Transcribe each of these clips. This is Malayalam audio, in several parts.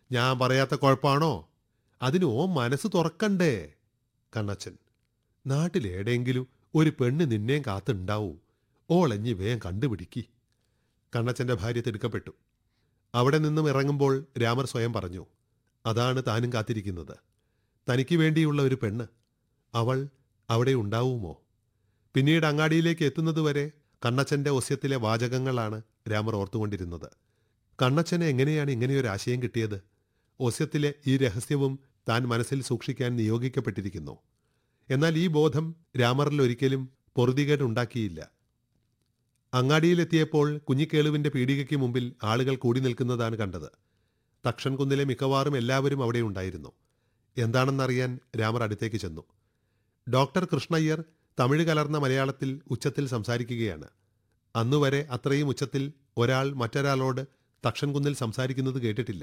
ഞാൻ പറയാത്ത കുഴപ്പമാണോ അതിന് ഓ മനസ്സ് തുറക്കണ്ടേ കണ്ണച്ചൻ നാട്ടിലേടെങ്കിലും ഒരു പെണ്ണ് നിന്നെയും കാത്തുണ്ടാവൂ ഓളഞ്ഞി വേഗം കണ്ടുപിടിക്കി കണ്ണച്ചന്റെ ഭാര്യ തിടുക്കപ്പെട്ടു അവിടെ നിന്നും ഇറങ്ങുമ്പോൾ രാമർ സ്വയം പറഞ്ഞു അതാണ് താനും കാത്തിരിക്കുന്നത് തനിക്ക് വേണ്ടിയുള്ള ഒരു പെണ്ണ് അവൾ അവിടെ ഉണ്ടാവുമോ പിന്നീട് അങ്ങാടിയിലേക്ക് എത്തുന്നതുവരെ കണ്ണച്ചന്റെ ഒസ്യത്തിലെ വാചകങ്ങളാണ് രാമർ ഓർത്തുകൊണ്ടിരുന്നത് കണ്ണച്ചന് എങ്ങനെയാണ് ഇങ്ങനെയൊരു ആശയം കിട്ടിയത് ഒസ്യത്തിലെ ഈ രഹസ്യവും താൻ മനസ്സിൽ സൂക്ഷിക്കാൻ നിയോഗിക്കപ്പെട്ടിരിക്കുന്നു എന്നാൽ ഈ ബോധം രാമറിൽ ഒരിക്കലും പൊറുതികേടുണ്ടാക്കിയില്ല അങ്ങാടിയിലെത്തിയപ്പോൾ കുഞ്ഞിക്കേളുവിന്റെ പീടികയ്ക്ക് മുമ്പിൽ ആളുകൾ കൂടി നിൽക്കുന്നതാണ് കണ്ടത് തക്ഷൻ കുന്നിലെ മിക്കവാറും എല്ലാവരും അവിടെ ഉണ്ടായിരുന്നു എന്താണെന്നറിയാൻ രാമർ അടുത്തേക്ക് ചെന്നു ഡോക്ടർ കൃഷ്ണയ്യർ തമിഴ് കലർന്ന മലയാളത്തിൽ ഉച്ചത്തിൽ സംസാരിക്കുകയാണ് അന്നുവരെ അത്രയും ഉച്ചത്തിൽ ഒരാൾ മറ്റൊരാളോട് തക്ഷൻകുന്നിൽ സംസാരിക്കുന്നത് കേട്ടിട്ടില്ല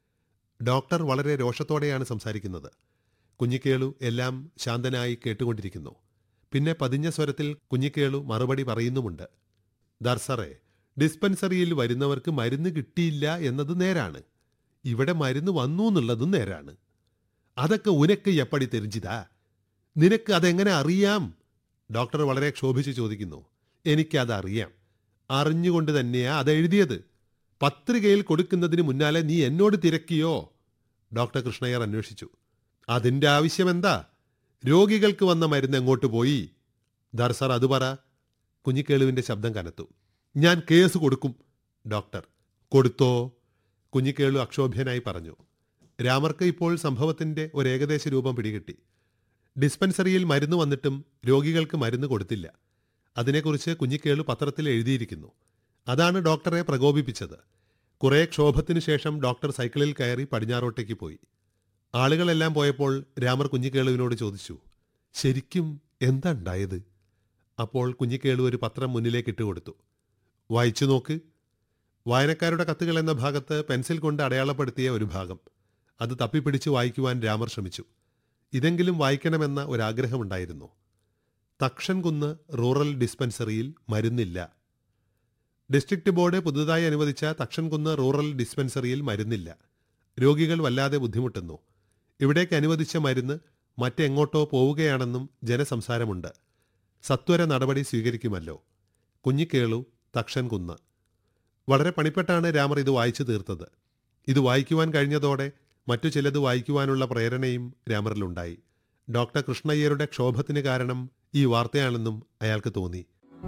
ഡോക്ടർ വളരെ രോഷത്തോടെയാണ് സംസാരിക്കുന്നത് കുഞ്ഞിക്കേളു എല്ലാം ശാന്തനായി കേട്ടുകൊണ്ടിരിക്കുന്നു പിന്നെ പതിഞ്ഞ സ്വരത്തിൽ കുഞ്ഞിക്കേളു മറുപടി പറയുന്നുമുണ്ട് ദർസറെ ഡിസ്പെൻസറിയിൽ വരുന്നവർക്ക് മരുന്ന് കിട്ടിയില്ല എന്നത് നേരാണ് ഇവിടെ മരുന്ന് വന്നു എന്നുള്ളതും നേരാണ് അതൊക്കെ ഉനക്ക് എപ്പടി തെരിഞ്ചിതാ നിനക്ക് അതെങ്ങനെ അറിയാം ഡോക്ടർ വളരെ ക്ഷോഭിച്ച് ചോദിക്കുന്നു എനിക്കതറിയാം അറിഞ്ഞുകൊണ്ട് തന്നെയാ അത് എഴുതിയത് പത്രികയിൽ കൊടുക്കുന്നതിന് മുന്നാലെ നീ എന്നോട് തിരക്കിയോ ഡോക്ടർ കൃഷ്ണയ്യർ അന്വേഷിച്ചു അതിന്റെ ആവശ്യമെന്താ രോഗികൾക്ക് വന്ന മരുന്ന് എങ്ങോട്ട് പോയി ദർസർ അത് പറ കുഞ്ഞിക്കേളുവിന്റെ ശബ്ദം കനത്തു ഞാൻ കേസ് കൊടുക്കും ഡോക്ടർ കൊടുത്തോ കുഞ്ഞിക്കേളു അക്ഷോഭ്യനായി പറഞ്ഞു രാമർക്ക് ഇപ്പോൾ സംഭവത്തിന്റെ ഒരു ഏകദേശ രൂപം പിടികിട്ടി ഡിസ്പെൻസറിയിൽ മരുന്ന് വന്നിട്ടും രോഗികൾക്ക് മരുന്ന് കൊടുത്തില്ല അതിനെക്കുറിച്ച് കുഞ്ഞിക്കേളു പത്രത്തിൽ എഴുതിയിരിക്കുന്നു അതാണ് ഡോക്ടറെ പ്രകോപിപ്പിച്ചത് കുറെ ക്ഷോഭത്തിനു ശേഷം ഡോക്ടർ സൈക്കിളിൽ കയറി പടിഞ്ഞാറോട്ടേക്ക് പോയി ആളുകളെല്ലാം പോയപ്പോൾ രാമർ കുഞ്ഞിക്കേളുവിനോട് ചോദിച്ചു ശരിക്കും എന്താ ഉണ്ടായത് അപ്പോൾ കുഞ്ഞിക്കേളു ഒരു പത്രം മുന്നിലേക്ക് ഇട്ടുകൊടുത്തു വായിച്ചു നോക്ക് വായനക്കാരുടെ കത്തുകൾ എന്ന ഭാഗത്ത് പെൻസിൽ കൊണ്ട് അടയാളപ്പെടുത്തിയ ഒരു ഭാഗം അത് തപ്പിപ്പിടിച്ച് വായിക്കുവാൻ രാമർ ശ്രമിച്ചു ഇതെങ്കിലും വായിക്കണമെന്ന ഒരാഗ്രഹമുണ്ടായിരുന്നു തക്ഷൻകുന്ന് റൂറൽ ഡിസ്പെൻസറിയിൽ മരുന്നില്ല ഡിസ്ട്രിക്ട് ബോർഡ് പുതുതായി അനുവദിച്ച തക്ഷൻകുന്ന് റൂറൽ ഡിസ്പെൻസറിയിൽ മരുന്നില്ല രോഗികൾ വല്ലാതെ ബുദ്ധിമുട്ടുന്നു ഇവിടേക്ക് അനുവദിച്ച മരുന്ന് മറ്റെങ്ങോട്ടോ പോവുകയാണെന്നും ജനസംസാരമുണ്ട് സത്വര നടപടി സ്വീകരിക്കുമല്ലോ കുഞ്ഞിക്കേളു തക്ഷൻകുന്ന് വളരെ പണിപ്പെട്ടാണ് രാമർ ഇത് വായിച്ചു തീർത്തത് ഇത് വായിക്കുവാൻ കഴിഞ്ഞതോടെ മറ്റു ചിലത് വായിക്കുവാനുള്ള പ്രേരണയും രാമറിലുണ്ടായി ഡോക്ടർ കൃഷ്ണയ്യരുടെ ക്ഷോഭത്തിന് കാരണം ഈ വാർത്തയാണെന്നും അയാൾക്ക് തോന്നി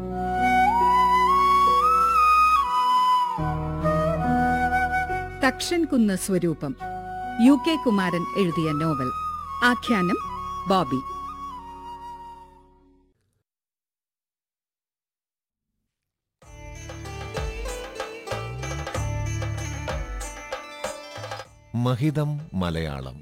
തക്ഷൻ കുന്ന് സ്വരൂപം യു കെ കുമാരൻ എഴുതിയ നോവൽ ആഖ്യാനം ബോബി മഹിതം മലയാളം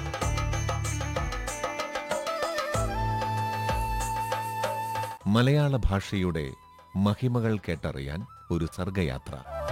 മലയാള ഭാഷയുടെ മഹിമകൾ കേട്ടറിയാൻ ഒരു സർഗയാത്ര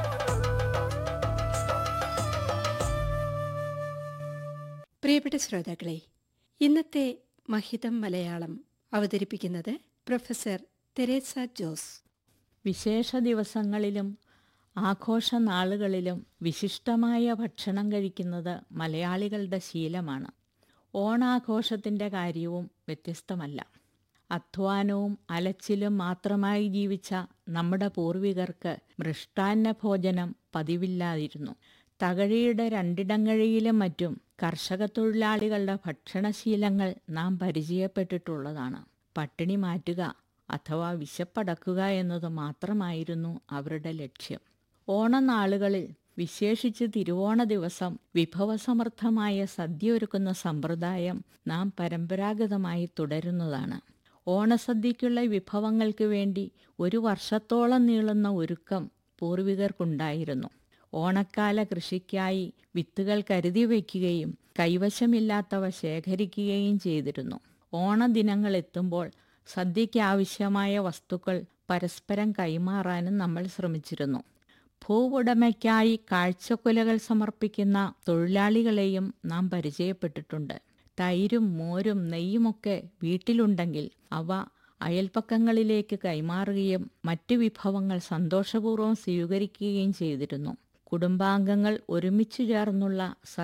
പ്രിയപ്പെട്ട ശ്രോതാക്കളെ ഇന്നത്തെ മഹിതം മലയാളം അവതരിപ്പിക്കുന്നത് പ്രൊഫസർ തെരേസ ജോസ് വിശേഷ ദിവസങ്ങളിലും ആഘോഷ നാളുകളിലും വിശിഷ്ടമായ ഭക്ഷണം കഴിക്കുന്നത് മലയാളികളുടെ ശീലമാണ് ഓണാഘോഷത്തിൻ്റെ കാര്യവും വ്യത്യസ്തമല്ല അധ്വാനവും അലച്ചിലും മാത്രമായി ജീവിച്ച നമ്മുടെ പൂർവികർക്ക് മൃഷ്ടാന്ന ഭോജനം പതിവില്ലാതിരുന്നു തകഴിയുടെ രണ്ടിടങ്ങഴിയിലും മറ്റും കർഷക തൊഴിലാളികളുടെ ഭക്ഷണശീലങ്ങൾ നാം പരിചയപ്പെട്ടിട്ടുള്ളതാണ് പട്ടിണി മാറ്റുക അഥവാ വിശപ്പടക്കുക എന്നത് മാത്രമായിരുന്നു അവരുടെ ലക്ഷ്യം ഓണനാളുകളിൽ വിശേഷിച്ച് തിരുവോണ ദിവസം വിഭവസമൃദ്ധമായ സദ്യ ഒരുക്കുന്ന സമ്പ്രദായം നാം പരമ്പരാഗതമായി തുടരുന്നതാണ് ഓണസദ്യയ്ക്കുള്ള വിഭവങ്ങൾക്ക് വേണ്ടി ഒരു വർഷത്തോളം നീളുന്ന ഒരുക്കം പൂർവികർക്കുണ്ടായിരുന്നു ഓണക്കാല കൃഷിക്കായി വിത്തുകൾ കരുതി വയ്ക്കുകയും കൈവശമില്ലാത്തവ ശേഖരിക്കുകയും ചെയ്തിരുന്നു ഓണദിനങ്ങൾ എത്തുമ്പോൾ സദ്യയ്ക്ക് ആവശ്യമായ വസ്തുക്കൾ പരസ്പരം കൈമാറാനും നമ്മൾ ശ്രമിച്ചിരുന്നു ഭൂവുടമയ്ക്കായി കാഴ്ചക്കുലകൾ സമർപ്പിക്കുന്ന തൊഴിലാളികളെയും നാം പരിചയപ്പെട്ടിട്ടുണ്ട് തൈരും മോരും നെയ്യുമൊക്കെ വീട്ടിലുണ്ടെങ്കിൽ അവ അയൽപ്പക്കങ്ങളിലേക്ക് കൈമാറുകയും മറ്റു വിഭവങ്ങൾ സന്തോഷപൂർവ്വം സ്വീകരിക്കുകയും ചെയ്തിരുന്നു കുടുംബാംഗങ്ങൾ ഒരുമിച്ചു ചേർന്നുള്ള